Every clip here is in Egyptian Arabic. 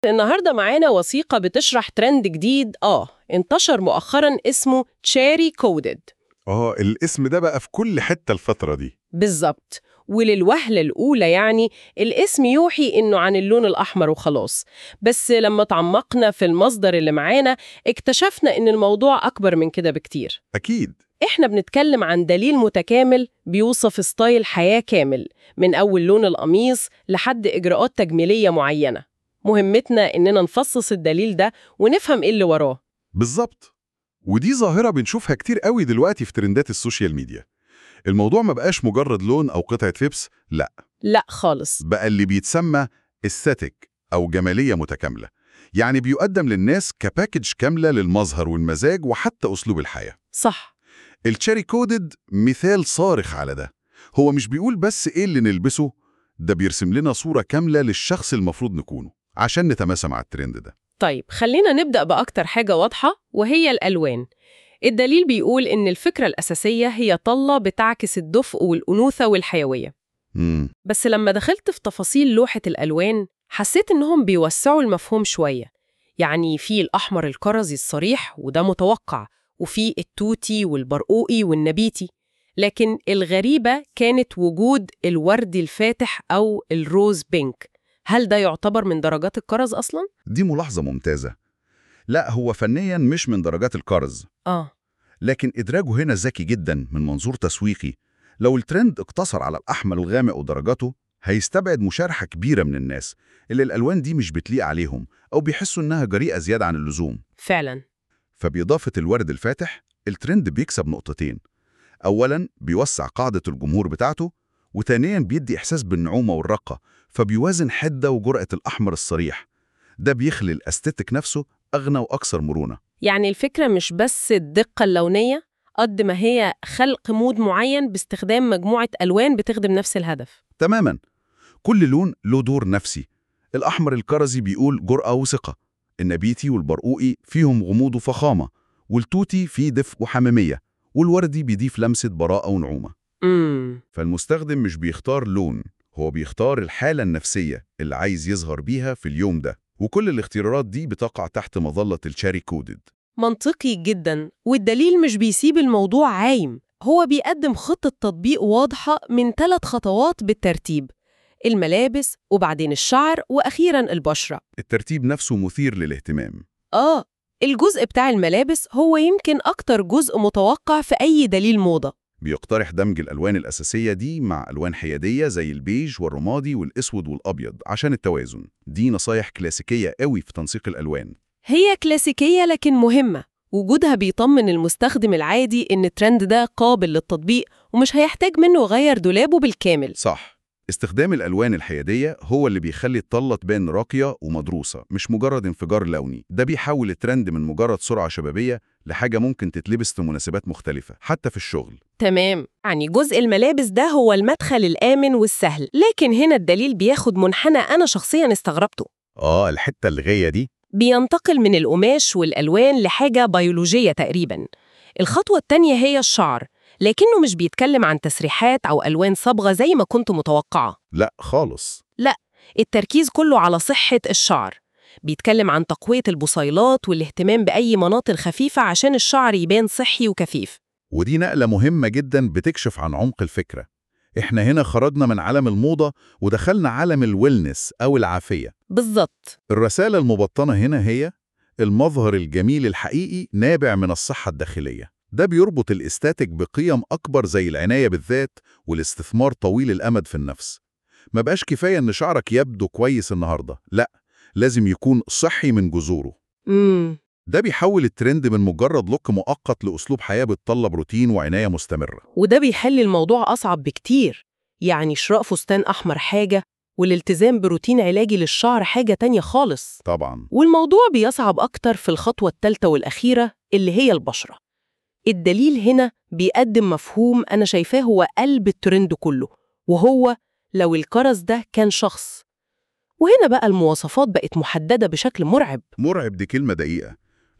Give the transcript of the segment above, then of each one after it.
النهاردة معانا وثيقة بتشرح ترند جديد آه انتشر مؤخرا اسمه تشيري كودد اه الاسم ده بقى في كل حتة الفترة دي بالظبط وللوهلة الأولى يعني الاسم يوحي إنه عن اللون الأحمر وخلاص بس لما تعمقنا في المصدر اللي معانا اكتشفنا إن الموضوع أكبر من كده بكتير أكيد إحنا بنتكلم عن دليل متكامل بيوصف ستايل حياة كامل من أول لون القميص لحد إجراءات تجميلية معينة مهمتنا إننا نفصص الدليل ده ونفهم إيه اللي وراه بالظبط ودي ظاهرة بنشوفها كتير قوي دلوقتي في ترندات السوشيال ميديا الموضوع ما بقاش مجرد لون أو قطعة لبس لا لا خالص بقى اللي بيتسمى استاتيك أو جمالية متكاملة يعني بيقدم للناس كباكج كاملة للمظهر والمزاج وحتى أسلوب الحياة صح التشيري كودد مثال صارخ على ده هو مش بيقول بس إيه اللي نلبسه ده بيرسم لنا صورة كاملة للشخص المفروض نكونه عشان نتماشى مع الترند ده طيب خلينا نبدأ بأكتر حاجة واضحة وهي الألوان الدليل بيقول إن الفكرة الأساسية هي طلة بتعكس الدفء والأنوثة والحيوية مم. بس لما دخلت في تفاصيل لوحة الألوان حسيت إنهم بيوسعوا المفهوم شوية يعني في الأحمر الكرزي الصريح وده متوقع وفي التوتي والبرقوقي والنبيتي لكن الغريبة كانت وجود الوردي الفاتح أو الروز بينك هل ده يعتبر من درجات الكرز أصلاً؟ دي ملاحظة ممتازة لا هو فنيا مش من درجات الكرز آه لكن إدراجه هنا ذكي جدا من منظور تسويقي لو الترند اقتصر على الأحمر الغامق ودرجاته هيستبعد مشارحة كبيرة من الناس اللي الألوان دي مش بتليق عليهم أو بيحسوا إنها جريئة زيادة عن اللزوم فعلاً فبإضافة الورد الفاتح الترند بيكسب نقطتين أولاً بيوسع قاعدة الجمهور بتاعته وثانياً بيدي إحساس بالنعومة والرقة فبيوازن حدة وجرأة الأحمر الصريح ده بيخلي الأستيتيك نفسه أغنى وأكثر مرونة يعني الفكرة مش بس الدقة اللونية قد ما هي خلق مود معين باستخدام مجموعة ألوان بتخدم نفس الهدف تماماً كل لون له دور نفسي الأحمر الكرزي بيقول جرأة وثقة النبيتي والبرقوقي فيهم غموض وفخامة والتوتي فيه دفء وحميمية والوردي بيضيف لمسة براءة ونعومة امم فالمستخدم مش بيختار لون هو بيختار الحالة النفسية اللي عايز يظهر بيها في اليوم ده وكل الاختيارات دي بتقع تحت مظلة الشاري كودد منطقي جدا والدليل مش بيسيب الموضوع عايم هو بيقدم خطة تطبيق واضحة من ثلاث خطوات بالترتيب الملابس وبعدين الشعر وأخيرا البشرة الترتيب نفسه مثير للاهتمام آه الجزء بتاع الملابس هو يمكن أكتر جزء متوقع في أي دليل موضة بيقترح دمج الألوان الأساسية دي مع ألوان حيادية زي البيج والرمادي والأسود والأبيض عشان التوازن دي نصايح كلاسيكية قوي في تنسيق الألوان هي كلاسيكية لكن مهمة وجودها بيطمن المستخدم العادي إن الترند ده قابل للتطبيق ومش هيحتاج منه يغير دولابه بالكامل صح استخدام الألوان الحيادية هو اللي بيخلي الطلة تبان راقية ومدروسة مش مجرد انفجار لوني ده بيحول الترند من مجرد سرعة شبابية لحاجة ممكن تتلبس في مناسبات مختلفة حتى في الشغل تمام يعني جزء الملابس ده هو المدخل الآمن والسهل لكن هنا الدليل بياخد منحنى أنا شخصيا استغربته آه الحتة الغية دي بينتقل من القماش والألوان لحاجة بيولوجية تقريبا الخطوة التانية هي الشعر لكنه مش بيتكلم عن تسريحات أو ألوان صبغة زي ما كنت متوقعة لا خالص التركيز كله على صحة الشعر بيتكلم عن تقوية البصيلات والاهتمام بأي مناطق خفيفة عشان الشعر يبان صحي وكثيف ودي نقلة مهمة جدا بتكشف عن عمق الفكرة احنا هنا خرجنا من عالم الموضة ودخلنا عالم الويلنس أو العافية بالظبط الرسالة المبطنة هنا هي المظهر الجميل الحقيقي نابع من الصحة الداخلية ده بيربط الاستاتيك بقيم أكبر زي العناية بالذات والاستثمار طويل الأمد في النفس ما بقاش كفاية إن شعرك يبدو كويس النهاردة لا لازم يكون صحي من جذوره امم ده بيحول الترند من مجرد لوك مؤقت لأسلوب حياة بتطلب روتين وعناية مستمرة وده بيحل الموضوع أصعب بكتير يعني شراء فستان أحمر حاجة والالتزام بروتين علاجي للشعر حاجة تانية خالص طبعا والموضوع بيصعب أكتر في الخطوة الثالثة والأخيرة اللي هي البشرة الدليل هنا بيقدم مفهوم أنا شايفاه هو قلب الترند كله وهو لو الكرز ده كان شخص وهنا بقى المواصفات بقت محددة بشكل مرعب مرعب دي كلمة دقيقة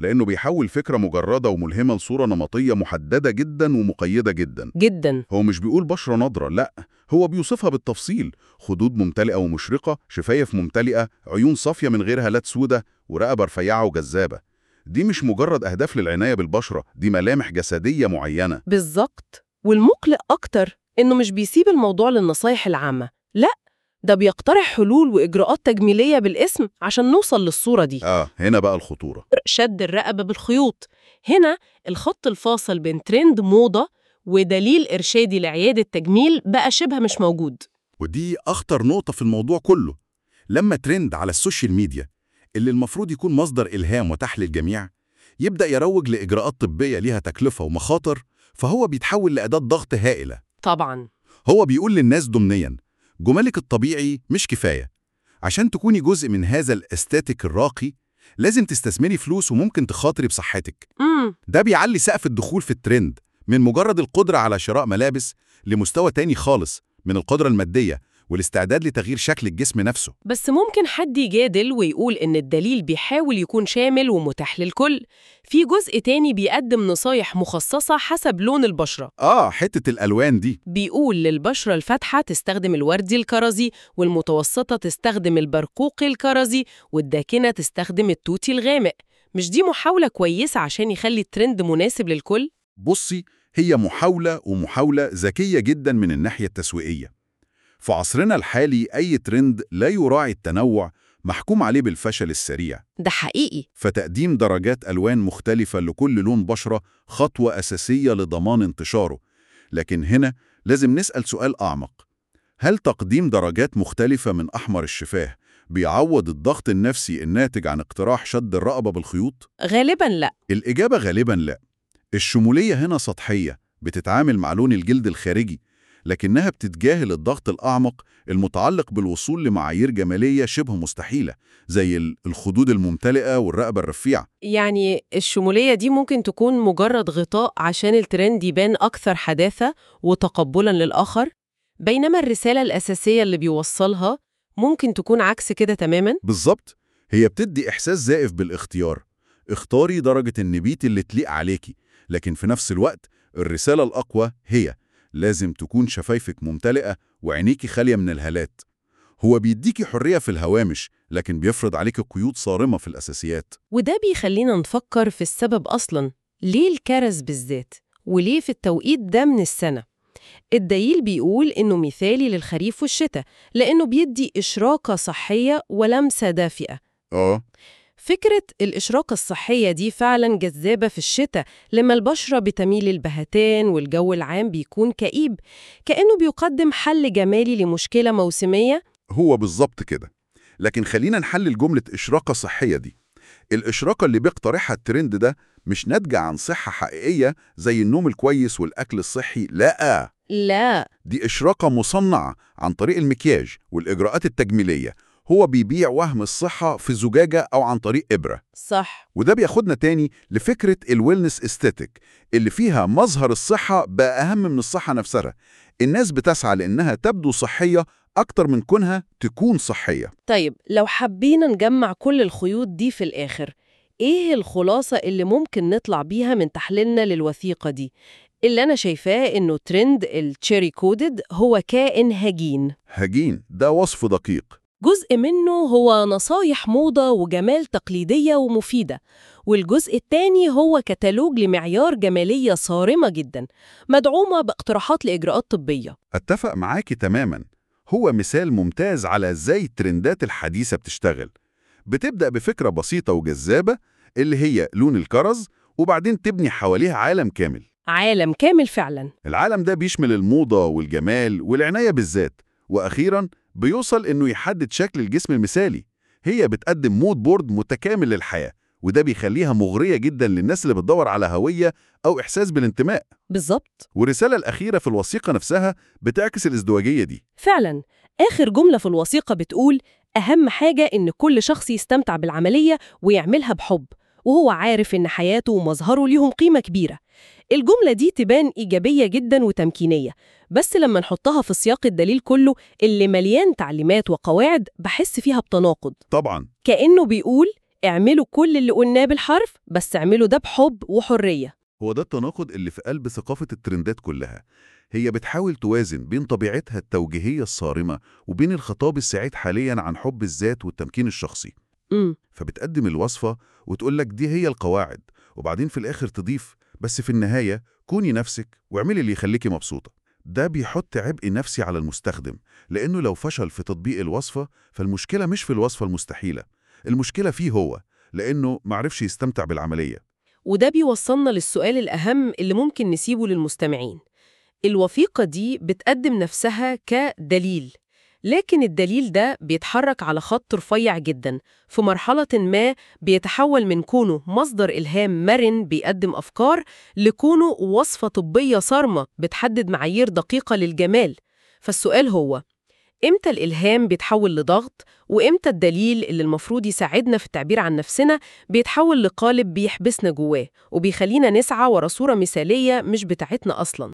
لأنه بيحول فكرة مجردة وملهمة لصورة نمطية محددة جدا ومقيدة جدا جدا هو مش بيقول بشرة نضرة لا هو بيوصفها بالتفصيل خدود ممتلئة ومشرقة شفايف ممتلئة عيون صافية من غير هالات سودة ورقبة رفيعة وجذابة دي مش مجرد أهداف للعناية بالبشرة دي ملامح جسدية معينة بالظبط والمقلق أكتر إنه مش بيسيب الموضوع للنصايح العامة لا ده بيقترح حلول وإجراءات تجميلية بالاسم عشان نوصل للصورة دي آه هنا بقى الخطورة شد الرقبة بالخيوط هنا الخط الفاصل بين ترند موضة ودليل إرشادي لعيادة تجميل بقى شبه مش موجود ودي أخطر نقطة في الموضوع كله لما ترند على السوشيال ميديا اللي المفروض يكون مصدر إلهام وتح للجميع يبدأ يروج لإجراءات طبية ليها تكلفة ومخاطر فهو بيتحول لأداة ضغط هائلة طبعا هو بيقول للناس ضمنيا جمالك الطبيعي مش كفاية عشان تكوني جزء من هذا الاستاتيك الراقي لازم تستثمري فلوس وممكن تخاطري بصحتك امم ده بيعلي سقف الدخول في الترند من مجرد القدرة على شراء ملابس لمستوى تاني خالص من القدرة المادية والاستعداد لتغيير شكل الجسم نفسه بس ممكن حد يجادل ويقول إن الدليل بيحاول يكون شامل ومتاح للكل في جزء تاني بيقدم نصايح مخصصة حسب لون البشرة آه حتة الألوان دي بيقول للبشرة الفاتحة تستخدم الوردي الكرزي والمتوسطة تستخدم البرقوقي الكرزي والداكنة تستخدم التوتي الغامق مش دي محاولة كويسة عشان يخلي الترند مناسب للكل؟ بصي هي محاولة ومحاولة ذكية جدا من الناحية التسويقية في عصرنا الحالي أي ترند لا يراعي التنوع محكوم عليه بالفشل السريع ده حقيقي فتقديم درجات ألوان مختلفة لكل لون بشرة خطوة أساسية لضمان انتشاره لكن هنا لازم نسأل سؤال أعمق هل تقديم درجات مختلفة من أحمر الشفاه بيعوض الضغط النفسي الناتج عن اقتراح شد الرقبة بالخيوط؟ غالبا لا الإجابة غالباً لا. الشمولية هنا سطحية، بتتعامل مع لون الجلد الخارجي، لكنها بتتجاهل الضغط الأعمق المتعلق بالوصول لمعايير جمالية شبه مستحيلة، زي ال- الخدود الممتلئة والرقبة الرفيعة. يعني الشمولية دي ممكن تكون مجرد غطاء عشان الترند يبان أكثر حداثة وتقبلا للآخر بينما الرسالة الأساسية اللي بيوصلها ممكن تكون عكس كده تماما بالظبط، هي بتدي إحساس زائف بالاختيار. اختاري درجة النبيت اللي تليق عليكي، لكن في نفس الوقت الرسالة الأقوى هي لازم تكون شفايفك ممتلئة وعينيكي خالية من الهالات. هو بيديكي حرية في الهوامش، لكن بيفرض عليكي قيود صارمة في الأساسيات. وده بيخلينا نفكر في السبب أصلا ليه الكرز بالذات وليه في التوقيت ده من السنة الدليل بيقول إنه مثالي للخريف والشتاء لأنه بيدي إشراقة صحية ولمسة دافئة آه فكرة الإشراقة الصحية دي فعلا جذابة في الشتاء لما البشرة بتميل للبهتان والجو العام بيكون كئيب كأنه بيقدم حل جمالي لمشكلة موسمية هو بالظبط كده لكن خلينا نحلل جملة إشراقة صحية دي الإشراقة اللي بيقترحها الترند ده مش ناتجة عن صحة حقيقية زي النوم الكويس والأكل الصحي لا لا دي إشراقة مصنعة عن طريق المكياج والإجراءات التجميلية هو بيبيع وهم الصحة في زجاجة أو عن طريق إبرة صح وده بياخدنا تاني لفكرة الويلنس استيتيك اللي فيها مظهر الصحة بقى أهم من الصحة نفسها الناس بتسعى لأنها تبدو صحية أكتر من كونها تكون صحية طيب لو حبينا نجمع كل الخيوط دي في الآخر إيه الخلاصة اللي ممكن نطلع بيها من تحليلنا للوثيقة دي؟ اللي أنا شايفاه إنه ترند التشيري كودد هو كائن هجين هجين ده وصف دقيق جزء منه هو نصايح موضة وجمال تقليدية ومفيدة والجزء الثاني هو كتالوج لمعيار جمالية صارمة جدا مدعومة باقتراحات لإجراءات طبية أتفق معاكي تماما هو مثال ممتاز على ازاي الترندات الحديثة بتشتغل بتبدأ بفكرة بسيطة وجذابة اللي هي لون الكرز وبعدين تبني حواليها عالم كامل عالم كامل فعلا العالم ده بيشمل الموضة والجمال والعناية بالذات وأخيرا بيوصل إنه يحدد شكل الجسم المثالي هي بتقدم مود بورد متكامل للحياة وده بيخليها مغرية جدا للناس اللي بتدور على هوية أو إحساس بالانتماء بالظبط والرسالة الأخيرة في الوثيقة نفسها بتعكس الازدواجية دي فعلا آخر جملة في الوثيقة بتقول أهم حاجة إن كل شخص يستمتع بالعملية ويعملها بحب وهو عارف إن حياته ومظهره ليهم قيمة كبيرة الجملة دي تبان إيجابية جدا وتمكينية بس لما نحطها في سياق الدليل كله اللي مليان تعليمات وقواعد بحس فيها بتناقض طبعا كأنه بيقول اعملوا كل اللي قلناه بالحرف بس اعملوا ده بحب وحرية هو ده التناقض اللي في قلب ثقافة الترندات كلها هي بتحاول توازن بين طبيعتها التوجيهية الصارمة وبين الخطاب السعيد حاليا عن حب الذات والتمكين الشخصي امم فبتقدم الوصفة وتقولك دي هي القواعد وبعدين في الآخر تضيف بس في النهاية كوني نفسك واعملي اللي يخليكي مبسوطة ده بيحط عبء نفسي على المستخدم لأنه لو فشل في تطبيق الوصفة فالمشكلة مش في الوصفة المستحيلة المشكلة فيه هو لأنه معرفش يستمتع بالعملية وده بيوصلنا للسؤال الأهم اللي ممكن نسيبه للمستمعين الوثيقة دي بتقدم نفسها كدليل لكن الدليل ده بيتحرك على خط رفيع جدا في مرحلة ما بيتحول من كونه مصدر إلهام مرن بيقدم أفكار لكونه وصفة طبية صارمة بتحدد معايير دقيقة للجمال فالسؤال هو إمتى الإلهام بيتحول لضغط وإمتى الدليل اللي المفروض يساعدنا في التعبير عن نفسنا بيتحول لقالب بيحبسنا جواه وبيخلينا نسعى ورا صورة مثالية مش بتاعتنا أصلاً